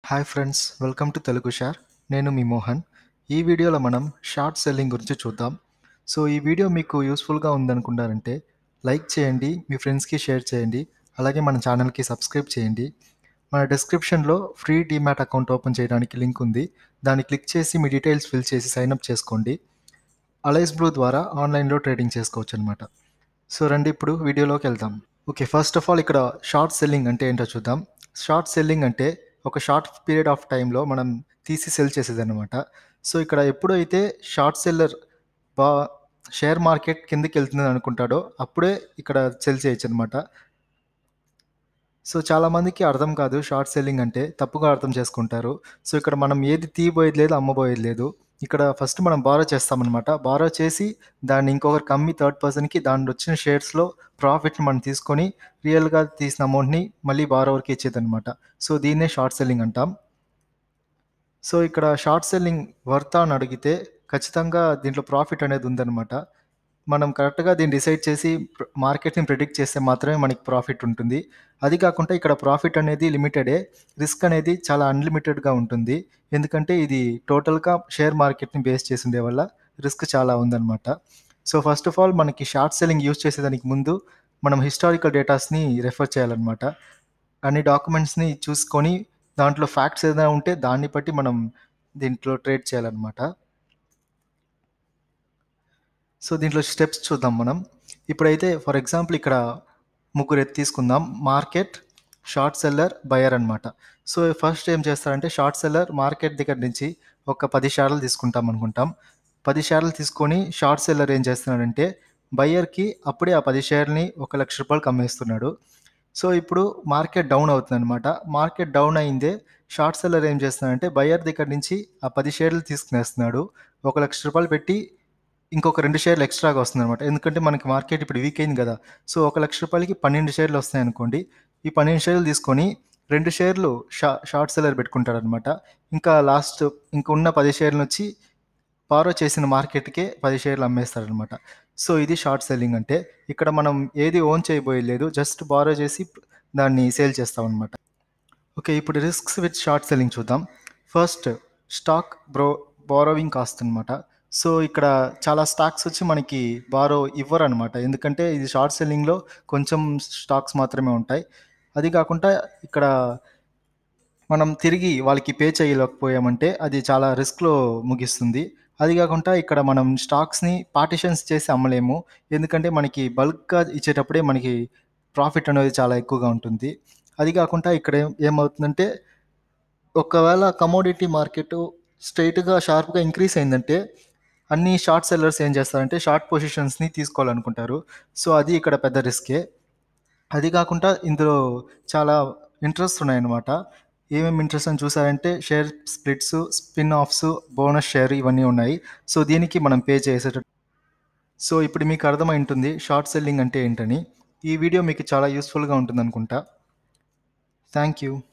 hi friends welcome to Telugu షార్ నేను మీ మోహన్ ఈ వీడియోలో మనం షార్ట్ సెల్లింగ్ గురించి చూద్దాం సో ఈ వీడియో మీకు యూస్ఫుల్గా ఉందనుకున్నారంటే లైక్ చేయండి మీ ఫ్రెండ్స్కి షేర్ చేయండి అలాగే మన ఛానల్కి సబ్స్క్రైబ్ చేయండి మన డిస్క్రిప్షన్లో ఫ్రీ డీమ్యాట్ అకౌంట్ ఓపెన్ చేయడానికి లింక్ ఉంది దాన్ని క్లిక్ చేసి మీ డీటెయిల్స్ ఫిల్ చేసి సైన్అప్ చేసుకోండి అలైస్ బ్లూ ద్వారా ఆన్లైన్లో ట్రేడింగ్ చేసుకోవచ్చు అనమాట సో రండి ఇప్పుడు వీడియోలోకి వెళ్దాం ఓకే ఫస్ట్ ఆఫ్ ఆల్ ఇక్కడ షార్ట్ సెల్లింగ్ అంటే ఏంటో చూద్దాం షార్ట్ సెల్లింగ్ అంటే ఒక షార్ట్ పీరియడ్ ఆఫ్ టైంలో మనం తీసి సెల్ చేసేది అనమాట సో ఇక్కడ ఎప్పుడైతే షార్ట్ సెల్లర్ బా షేర్ మార్కెట్ కిందకి వెళ్తుంది అనుకుంటాడో అప్పుడే ఇక్కడ సెల్ చేయొచ్చు అనమాట సో చాలామందికి అర్థం కాదు షార్ట్ సెల్లింగ్ అంటే తప్పుగా అర్థం చేసుకుంటారు సో ఇక్కడ మనం ఏది తీయబోయేది లేదు అమ్మబోయేది లేదు ఇక్కడ ఫస్ట్ మనం బారో చేస్తామన్నమాట బారో చేసి దాన్ని ఇంకొకరికి అమ్మి థర్డ్ పర్సన్కి దాని వచ్చిన షేర్స్లో ప్రాఫిట్ని మనం తీసుకొని రియల్గా తీసిన అమౌంట్ని మళ్ళీ బారోవర్కి ఇచ్చేదన్నమాట సో దీన్నే షార్ట్ సెల్లింగ్ అంటాం సో ఇక్కడ షార్ట్ సెల్లింగ్ వర్తా అని అడిగితే ఖచ్చితంగా దీంట్లో ప్రాఫిట్ అనేది ఉందన్నమాట మనం కరెక్ట్గా దీన్ని డిసైడ్ చేసి మార్కెట్ని ప్రిడిక్ట్ చేస్తే మాత్రమే మనకి ప్రాఫిట్ ఉంటుంది అది కాకుండా ఇక్కడ ప్రాఫిట్ అనేది లిమిటెడే రిస్క్ అనేది చాలా అన్లిమిటెడ్గా ఉంటుంది ఎందుకంటే ఇది టోటల్గా షేర్ మార్కెట్ని బేస్ చేసి ఉండే వల్ల రిస్క్ చాలా ఉందన్నమాట సో ఫస్ట్ ఆఫ్ ఆల్ మనకి షార్ట్ సెల్లింగ్ యూజ్ చేసేదానికి ముందు మనం హిస్టారికల్ డేటాస్ని రెఫర్ చేయాలన్నమాట అన్ని డాక్యుమెంట్స్ని చూసుకొని దాంట్లో ఫ్యాక్ట్స్ ఏదైనా ఉంటే దాన్ని బట్టి మనం దీంట్లో ట్రేడ్ చేయాలన్నమాట సో దీంట్లో స్టెప్స్ చూద్దాం మనం ఇప్పుడైతే ఫర్ ఎగ్జాంపుల్ ఇక్కడ ముగ్గురు ఎత్తి తీసుకుందాం మార్కెట్ షార్ట్ సెల్లర్ బయర్ అనమాట సో ఫస్ట్ ఏం చేస్తారంటే షార్ట్ సెల్లర్ మార్కెట్ దగ్గర నుంచి ఒక పది షేర్లు తీసుకుంటాం అనుకుంటాం పది షేర్లు తీసుకొని షార్ట్ సెల్లర్ ఏం చేస్తున్నాడంటే బయ్యర్కి అప్పుడే ఆ పది షేర్ని ఒక లక్ష రూపాయలు కమ్మేస్తున్నాడు సో ఇప్పుడు మార్కెట్ డౌన్ అవుతుంది అనమాట మార్కెట్ డౌన్ అయిందే షార్ట్ సెల్లర్ ఏం చేస్తున్నాడంటే బయ్యర్ దగ్గర నుంచి ఆ పది షేర్లు తీసుకునేస్తున్నాడు ఒక లక్ష రూపాయలు పెట్టి ఇంకొక రెండు షేర్లు ఎక్స్ట్రాగా వస్తుంది అనమాట ఎందుకంటే మనకి మార్కెట్ ఇప్పుడు వీక్ అయింది కదా సో ఒక లక్ష రూపాయలకి పన్నెండు షేర్లు వస్తాయి అనుకోండి ఈ పన్నెండు షేర్లు తీసుకొని రెండు షేర్లు షా షార్ట్ సెల్లర్ పెట్టుకుంటాడు అనమాట ఇంకా లాస్ట్ ఇంకా ఉన్న పది షేర్లు వచ్చి బారో చేసిన మార్కెట్కే పది షేర్లు అమ్మేస్తారనమాట సో ఇది షార్ట్ సెల్లింగ్ అంటే ఇక్కడ మనం ఏది ఓన్ చేయబోయలేదు జస్ట్ బారో చేసి దాన్ని సేల్ చేస్తాం అనమాట ఓకే ఇప్పుడు రిస్క్స్ విత్ షార్ట్ సెల్లింగ్ చూద్దాం first stock bro borrowing cost అనమాట సో ఇక్కడ చాలా స్టాక్స్ వచ్చి మనకి బారో ఇవ్వరు అనమాట ఎందుకంటే ఇది షార్ట్ సెల్లింగ్లో కొంచెం స్టాక్స్ మాత్రమే ఉంటాయి అది కాకుండా ఇక్కడ మనం తిరిగి వాళ్ళకి పే చేయలేకపోయామంటే అది చాలా రిస్క్లో ముగిస్తుంది అది కాకుండా ఇక్కడ మనం స్టాక్స్ని పార్టిషన్స్ చేసి అమ్మలేము ఎందుకంటే మనకి బల్క్గా ఇచ్చేటప్పుడే మనకి ప్రాఫిట్ అనేది చాలా ఎక్కువగా ఉంటుంది అది కాకుండా ఇక్కడ ఏం ఏమవుతుందంటే ఒకవేళ కమోడిటీ మార్కెట్ స్ట్రైట్గా షార్ప్గా ఇంక్రీస్ అయిందంటే అన్ని షార్ట్ సెల్లర్స్ ఏం చేస్తారంటే షార్ట్ పొజిషన్స్ని తీసుకోవాలనుకుంటారు సో అది ఇక్కడ పెద్ద రిస్కే అది కాకుండా ఇందులో చాలా ఇంట్రెస్ట్ ఉన్నాయన్నమాట ఏమేమి ఇంట్రెస్ట్ అని చూసారంటే share splits spin offs bonus share ఇవన్నీ ఉన్నాయి సో దీనికి మనం పే చేసేటట్టు సో ఇప్పుడు మీకు అర్థమై ఉంటుంది షార్ట్ సెల్లింగ్ అంటే ఏంటని ఈ వీడియో మీకు చాలా యూస్ఫుల్గా ఉంటుంది అనుకుంటా థ్యాంక్ యూ